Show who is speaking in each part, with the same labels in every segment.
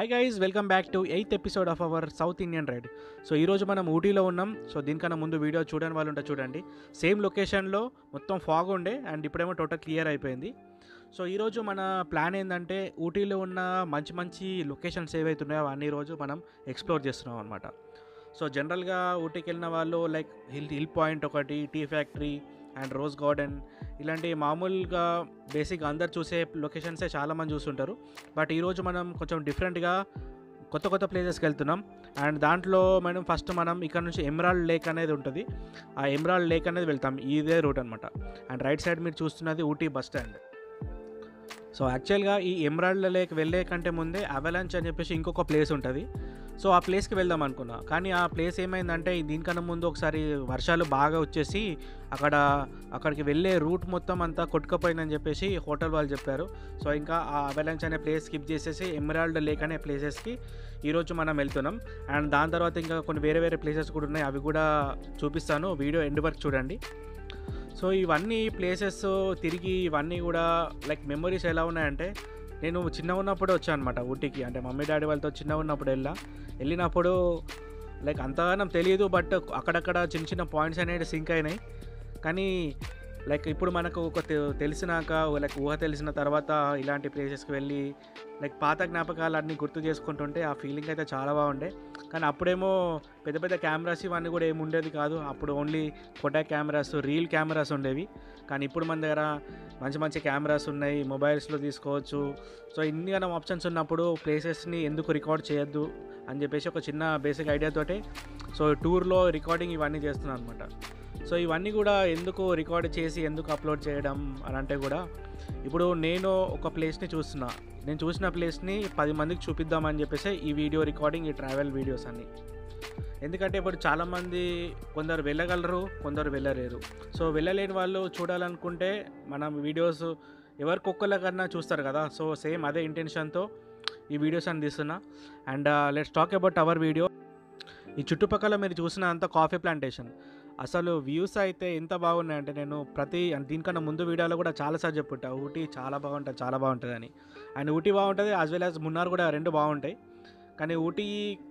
Speaker 1: hi guys welcome back to eighth episode of our South Indian ride so ఈరోజు మనం ఊటీలో ఉన్నాం so దీనికన్నా ముందు వీడియో చూడని వాళ్ళు ఉంటే చూడండి సేమ్ లొకేషన్లో మొత్తం ఫాగ్ ఉండే అండ్ ఇప్పుడేమో టోటల్ క్లియర్ అయిపోయింది సో ఈరోజు మన ప్లాన్ ఏంటంటే ఊటీలో ఉన్న మంచి మంచి లొకేషన్స్ ఏవైతున్నాయో అవన్నీ రోజు మనం ఎక్స్ప్లోర్ చేస్తున్నాం అనమాట సో జనరల్గా ఊటీకి వెళ్ళిన వాళ్ళు లైక్ హిల్ హిల్ పాయింట్ ఒకటి tea factory and rose garden ఇలాంటి మామూలుగా బేసిక్ అందరు చూసే లొకేషన్సే చాలామంది చూస్తుంటారు బట్ ఈరోజు మనం కొంచెం డిఫరెంట్గా కొత్త కొత్త ప్లేసెస్కి వెళ్తున్నాం అండ్ దాంట్లో మనం ఫస్ట్ మనం ఇక్కడ నుంచి ఎమరాల్డ్ లేక్ అనేది ఉంటుంది ఆ ఎమరాల్డ్ లేక్ అనేది వెళ్తాం ఇదే రూట్ అనమాట అండ్ రైట్ సైడ్ మీరు చూస్తున్నది ఊటీ బస్ స్టాండ్ సో యాక్చువల్గా ఈ ఎమరాల్డ్ లేక్ వెళ్ళే కంటే ముందే అవలాంచ్ అని చెప్పేసి ఇంకొక ప్లేస్ ఉంటుంది సో ఆ ప్లేస్కి వెళ్దాం అనుకున్నా కానీ ఆ ప్లేస్ ఏమైందంటే దీనికన్నా ముందు ఒకసారి వర్షాలు బాగా వచ్చేసి అక్కడ అక్కడికి వెళ్ళే రూట్ మొత్తం అంతా కొట్టుకుపోయిందని చెప్పేసి హోటల్ వాళ్ళు చెప్పారు సో ఇంకా ఆ అవలాంచ్ అనే ప్లేస్ స్కిప్ చేసేసి ఎమరాల్డ్ లేక్ అనే ప్లేసెస్కి ఈరోజు మనం వెళ్తున్నాం అండ్ దాని తర్వాత ఇంకా కొన్ని వేరే వేరే ప్లేసెస్ కూడా ఉన్నాయి అవి కూడా చూపిస్తాను వీడియో ఎండ్ వరకు చూడండి సో ఇవన్నీ ప్లేసెస్ తిరిగి ఇవన్నీ కూడా లైక్ మెమరీస్ ఎలా ఉన్నాయంటే నేను చిన్న ఉన్నప్పుడు వచ్చాను అనమాట ఊటీకి అంటే మమ్మీ డాడీ వాళ్ళతో చిన్న ఉన్నప్పుడు వెళ్ళా వెళ్ళినప్పుడు లైక్ అంతగానం తెలియదు బట్ అక్కడక్కడ చిన్న చిన్న పాయింట్స్ అనేవి సింక్ అయినాయి కానీ లైక్ ఇప్పుడు మనకు ఒక తె- తెలిసినాక లైక్ ఊహ తెలిసిన తర్వాత ఇలాంటి ప్లేసెస్కి వెళ్ళి లైక్ పాత జ్ఞాపకాలు అన్నీ గుర్తు చేసుకుంటుంటే ఆ ఫీలింగ్ అయితే చాలా బాగుండే కానీ అప్పుడేమో పెద్ద పెద్ద కెమెరాస్ ఇవన్నీ కూడా ఏమి ఉండేది కాదు అప్పుడు only Kodak cameras reel cameras ఉండేవి కానీ ఇప్పుడు మన దగ్గర మంచి మంచి కెమెరాస్ ఉన్నాయి మొబైల్స్లో తీసుకోవచ్చు సో ఇన్ని గానం ఆప్షన్స్ ఉన్నప్పుడు ప్లేసెస్ని ఎందుకు రికార్డ్ చేయొద్దు అని చెప్పేసి ఒక చిన్న బేసిక్ ఐడియాతోటే సో టూర్లో రికార్డింగ్ ఇవన్నీ చేస్తున్నాను అనమాట సో ఇవన్నీ కూడా ఎందుకు రికార్డ్ చేసి ఎందుకు అప్లోడ్ చేయడం అని అంటే కూడా ఇప్పుడు నేను ఒక ప్లేస్ని చూస్తున్నా నేను చూసిన ప్లేస్ని పది మందికి చూపిద్దామని చెప్పేసి ఈ వీడియో రికార్డింగ్ ఈ ట్రావెల్ వీడియోస్ అన్నీ ఎందుకంటే ఇప్పుడు చాలామంది కొందరు వెళ్ళగలరు కొందరు వెళ్ళలేరు సో వెళ్ళలేని వాళ్ళు చూడాలనుకుంటే మనం వీడియోస్ ఎవరికొక్కరికన్నా చూస్తారు కదా సో సేమ్ అదే ఇంటెన్షన్తో ఈ వీడియోస్ అని తీస్తున్నా and let's talk about our video ఈ చుట్టుపక్కల మీరు చూసిన అంత కాఫీ ప్లాంటేషన్ అసలు వ్యూస్ అయితే ఎంత బాగున్నాయంటే నేను ప్రతి అంటే దీనికన్నా ముందు వీడియోలో కూడా చాలాసార్లు చెప్పుంటా ఊటీ చాలా బాగుంటుంది చాలా బాగుంటుంది అని అండ్ ఊటీ బాగుంటుంది యాజ్ వెల్ యాజ్ మున్నార్ కూడా రెండు బాగుంటాయి కానీ ఊటీ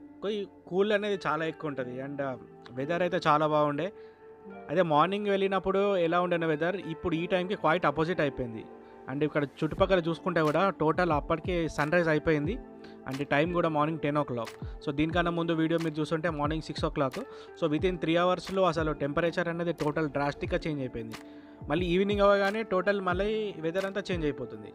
Speaker 1: కూల్ అనేది చాలా ఎక్కువ ఉంటుంది అండ్ వెదర్ అయితే చాలా బాగుండే అదే మార్నింగ్ వెళ్ళినప్పుడు ఎలా ఉండే వెదర్ ఇప్పుడు ఈ టైంకి క్వైట్ అపోజిట్ అయిపోయింది అండ్ ఇక్కడ చుట్టుపక్కల చూసుకుంటే కూడా టోటల్ అప్పటికే సన్ రైజ్ అయిపోయింది అండ్ టైం కూడా morning ten o'clock so దీనికన్నా ముందు వీడియో మీరు చూస్తుంటే morning six o'clock so within three అవర్స్లో అసలు టెంపరేచర్ అనేది టోటల్ డ్రాస్టిక్గా చేంజ్ అయిపోయింది మళ్ళీ ఈవినింగ్ అవ్వగానే టోటల్ మళ్ళీ వెదర్ అంతా చేంజ్ అయిపోతుంది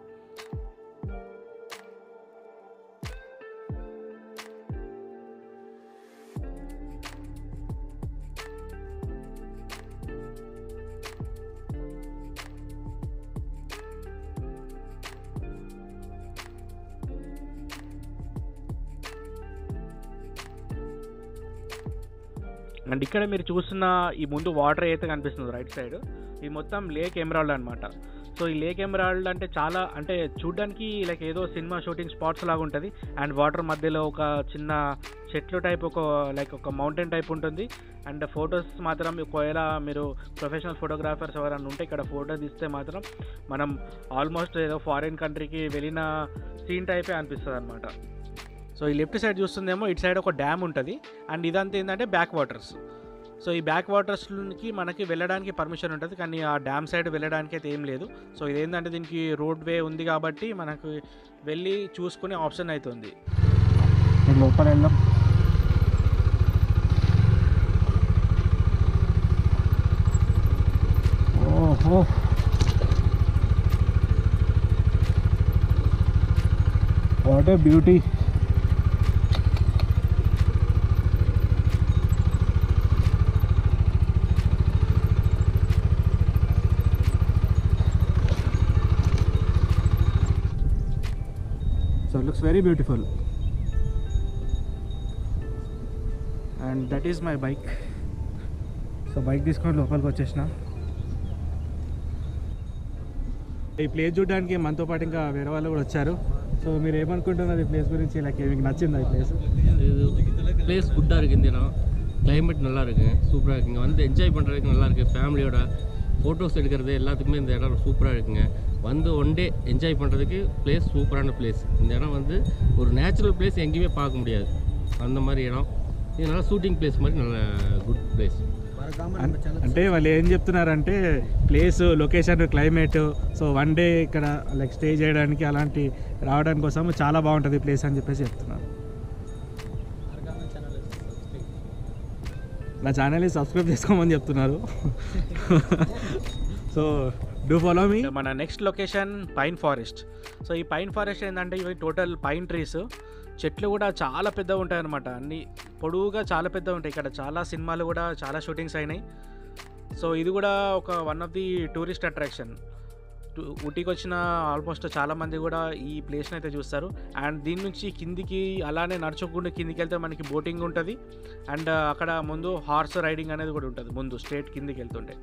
Speaker 1: అండ్ ఇక్కడ మీరు చూస్తున్న ఈ ముందు వాటర్ అయితే కనిపిస్తుంది రైట్ సైడ్ ఇది మొత్తం లేక్ ఎమరాల్డ్ అనమాట సో ఈ లేక్ ఎమరాల్డ్ అంటే చాలా అంటే చూడడానికి లైక్ ఏదో సినిమా షూటింగ్ స్పాట్స్ లాగా ఉంటుంది అండ్ వాటర్ మధ్యలో ఒక చిన్న చెట్లు టైప్ ఒక లైక్ ఒక మౌంటైన్ టైప్ ఉంటుంది అండ్ ఫొటోస్ మాత్రం ఒకవేళ మీరు ప్రొఫెషనల్ ఫోటోగ్రాఫర్స్ ఎవరైనా ఉంటే ఇక్కడ ఫోటో తీస్తే మాత్రం మనం ఆల్మోస్ట్ ఏదో ఫారిన్ కంట్రీకి వెళ్ళిన సీన్ టైపే అనిపిస్తుంది అనమాట సో ఈ లెఫ్ట్ సైడ్ చూస్తుందేమో ఇటు సైడ్ ఒక డ్యామ్ ఉంటుంది అండ్ ఇదంతా ఏంటంటే బ్యాక్ వాటర్స్ సో ఈ బ్యాక్ వాటర్స్కి మనకి వెళ్ళడానికి పర్మిషన్ ఉంటుంది కానీ ఆ డ్యామ్ సైడ్ వెళ్ళడానికి అయితే ఏం లేదు సో ఇదేంటంటే దీనికి రోడ్ వే ఉంది కాబట్టి మనకు వెళ్ళి చూసుకునే ఆప్షన్ అవుతుంది లోపల వెళ్దాం ఓహో what a beauty so it looks very beautiful and that is my bike so bike తీసుకొని లోపలికి వచ్చేసిన ఈ ప్లేస్ చూడడానికి మనతో పాటు ఇంకా వేరే వాళ్ళు కూడా వచ్చారు సో మీరు ఏమనుకుంటున్నారు ఈ ప్లేస్ గురించి లైక్ మీకు నచ్చిందా ఈ ప్లేస్
Speaker 2: இது பிளேஸ் குட்டாக இருக்குது இந்த இடம் கிளைமேட் நல்லா இருக்கு சூப்பராக இருக்கு இங்கே வந்து என்ஜாய் பண்ணுறதுக்கு நல்லா இருக்கு ஃபேமிலியோட ஃபோட்டோஸ் எடுக்கிறது எல்லாத்துக்குமே இந்த இடம் சூப்பராக இருக்குங்க வந்து ஒன் டே என்ஜாய் பண்ணுறதுக்கு பிளேஸ் சூப்பரான பிளேஸ் இந்த இடம் வந்து ஒரு நேச்சுரல் பிளேஸ் எங்கேயுமே பார்க்க முடியாது அந்த மாதிரி இடம் இது நல்லா ஷூட்டிங் பிளேஸ் மாதிரி நல்ல குட் பிளேஸ்
Speaker 1: అంటే వాళ్ళు ఏం చెప్తున్నారంటే place location climate so one day ఇక్కడ లైక్ స్టే చేయడానికి అలాంటి రావడానికి కోసం చాలా బాగుంటుంది ప్లేస్ అని చెప్పేసి చెప్తున్నారు నా ఛానల్ని సబ్స్క్రైబ్ చేసుకోమని చెప్తున్నారు సో డూ ఫాలో మీ మన next location pine forest so ఈ పైన్ ఫారెస్ట్ ఏంటంటే ఇవి టోటల్ పైన్ ట్రీస్ చెట్లు కూడా చాలా పెద్దగా ఉంటాయి అనమాట అన్ని పొడవుగా చాలా పెద్దగా ఉంటాయి ఇక్కడ చాలా సినిమాలు కూడా చాలా షూటింగ్స్ అయినాయి సో ఇది కూడా ఒక one of the tourist attraction ఊటీకి వచ్చిన ఆల్మోస్ట్ చాలామంది కూడా ఈ ప్లేస్ని అయితే చూస్తారు అండ్ దీని నుంచి కిందికి అలానే నడుచుకుంటూ కిందికి వెళ్తే మనకి బోటింగ్ ఉంటుంది అండ్ అక్కడ ముందు హార్స్ రైడింగ్ అనేది కూడా ఉంటుంది ముందు స్ట్రేట్ కిందికి వెళ్తుంటే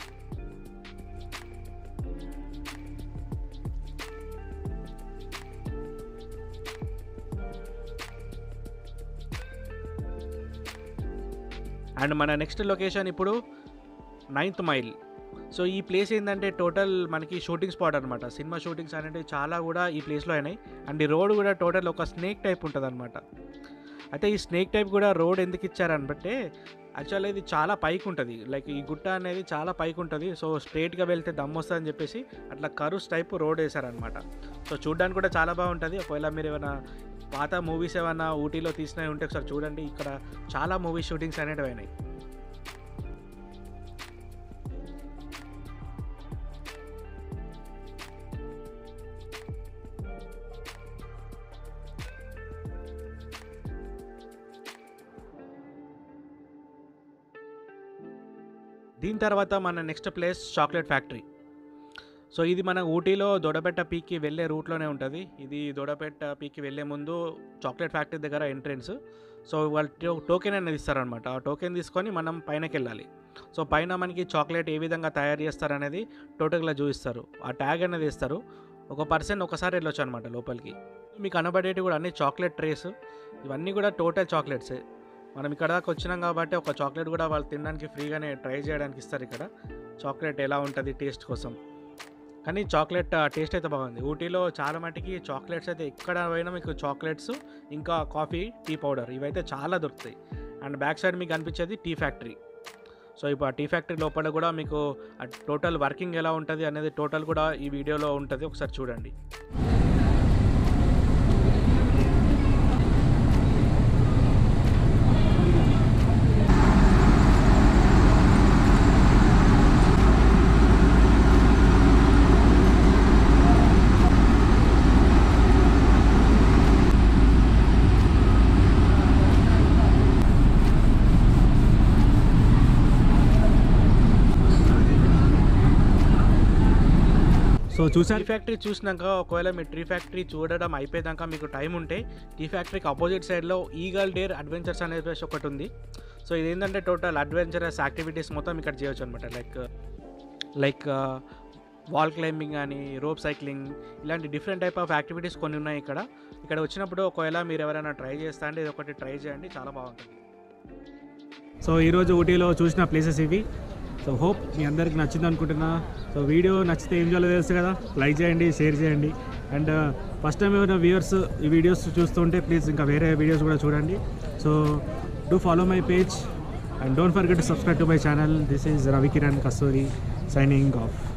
Speaker 1: అండ్ మన నెక్స్ట్ లొకేషన్ ఇప్పుడు నైన్త్ మైల్ సో ఈ ప్లేస్ ఏంటంటే టోటల్ మనకి షూటింగ్ స్పాట్ అనమాట సినిమా షూటింగ్స్ అనేవి చాలా కూడా ఈ ప్లేస్లో అయినాయి అండ్ ఈ రోడ్ కూడా టోటల్ ఒక స్నేక్ టైప్ ఉంటుంది అనమాట అయితే ఈ స్నేక్ టైప్ కూడా రోడ్ ఎందుకు ఇచ్చారనబట్టే యాక్చువల్గా ఇది చాలా పైకి ఉంటుంది లైక్ ఈ గుట్ట అనేది చాలా పైకి ఉంటుంది సో స్ట్రేట్గా వెళ్తే దమ్ వస్తుంది అని చెప్పేసి అట్లా కరుస్ టైప్ రోడ్ వేశారనమాట సో చూడడానికి కూడా చాలా బాగుంటుంది ఒకవేళ మీరు ఏమైనా పాత మూవీస్ ఏమైనా ఊటీలో తీసినవి ఉంటే ఒకసారి చూడండి ఇక్కడ చాలా మూవీ షూటింగ్స్ అనేటివి అయినాయి దీని తర్వాత మన next place chocolate factory so ఇది మన ఊటీలో దొడబెట్ట పీక్కి వెళ్ళే రూట్లోనే ఉంటుంది ఇది దొడబెట్ట పీక్కి వెళ్ళే ముందు చాక్లెట్ ఫ్యాక్టరీ దగ్గర ఎంట్రెన్స్ సో వాళ్ళు టో- టోకెన్ అనేది ఇస్తారనమాట ఆ టోకెన్ తీసుకొని మనం పైనకి వెళ్ళాలి సో పైన మనకి చాక్లెట్ ఏ విధంగా తయారు చేస్తారనేది టోటల్గా చూపిస్తారు ఆ ట్యాగ్ అనేది ఇస్తారు ఒక పర్సన్ ఒకసారి వెళ్ళొచ్చు అనమాట లోపలికి మీకు కనబడేటి కూడా అన్ని చాక్లెట్ ట్రేస్ ఇవన్నీ కూడా టోటల్ చాక్లెట్సే మనం ఇక్కడ దాకా వచ్చినాం కాబట్టి ఒక చాక్లెట్ కూడా వాళ్ళు తినడానికి ఫ్రీగానే ట్రై చేయడానికి ఇస్తారు ఇక్కడ చాక్లెట్ ఎలా ఉంటుంది టేస్ట్ కోసం కానీ చాక్లెట్ టేస్ట్ అయితే బాగుంది ఊటీలో చాలా మటుకి చాక్లెట్స్ అయితే ఎక్కడ పోయినా మీకు చాక్లెట్స్ ఇంకా కాఫీ టీ పౌడర్ ఇవైతే చాలా దొరుకుతాయి అండ్ బ్యాక్ సైడ్ మీకు కనిపించేది టీ ఫ్యాక్టరీ సో ఇప్పుడు ఆ టీ ఫ్యాక్టరీ లోపల కూడా మీకు టోటల్ వర్కింగ్ ఎలా ఉంటుంది అనేది టోటల్ కూడా ఈ వీడియోలో ఉంటుంది ఒకసారి చూడండి సో చూసారు టీ ఫ్యాక్టరీ చూసినాక ఒకవేళ మీరు టీ ఫ్యాక్టరీ చూడడం అయిపోయాక మీకు టైం ఉంటే టీ ఫ్యాక్టరీకి ఆపోజిట్ సైడ్లో ఈగల్ డేర్ అడ్వెంచర్స్ అనే ప్లేస్ ఒకటి ఉంది సో ఇది ఏంటంటే టోటల్ అడ్వెంచరస్ యాక్టివిటీస్ మొత్తం ఇక్కడ చేయొచ్చు అనమాట లైక్ లైక్ వాల్ క్లైంబింగ్ కానీ రోప్ సైక్లింగ్ ఇలాంటి డిఫరెంట్ టైప్ ఆఫ్ యాక్టివిటీస్ కొన్ని ఉన్నాయి ఇక్కడ ఇక్కడ వచ్చినప్పుడు ఒకవేళ మీరు ఎవరైనా ట్రై చేస్తా అంటే ఇది ఒకటి ట్రై చేయండి చాలా బాగుంటుంది సో ఈరోజు ఊటీలో చూసిన ప్లేసెస్ ఇవి సో హోప్ మీ అందరికి నచ్చింది అనుకుంటున్నా సో వీడియో నచ్చితే ఏం చేయాలో తెలుసు కదా లైక్ చేయండి షేర్ చేయండి అండ్ ఫస్ట్ టైం ఏమైనా వ్యూవర్స్ ఈ వీడియోస్ చూస్తుంటే ప్లీజ్ ఇంకా వేరే వీడియోస్ కూడా చూడండి so do follow my page and don't forget to subscribe to my channel this is Ravi Kiran Kasturi signing of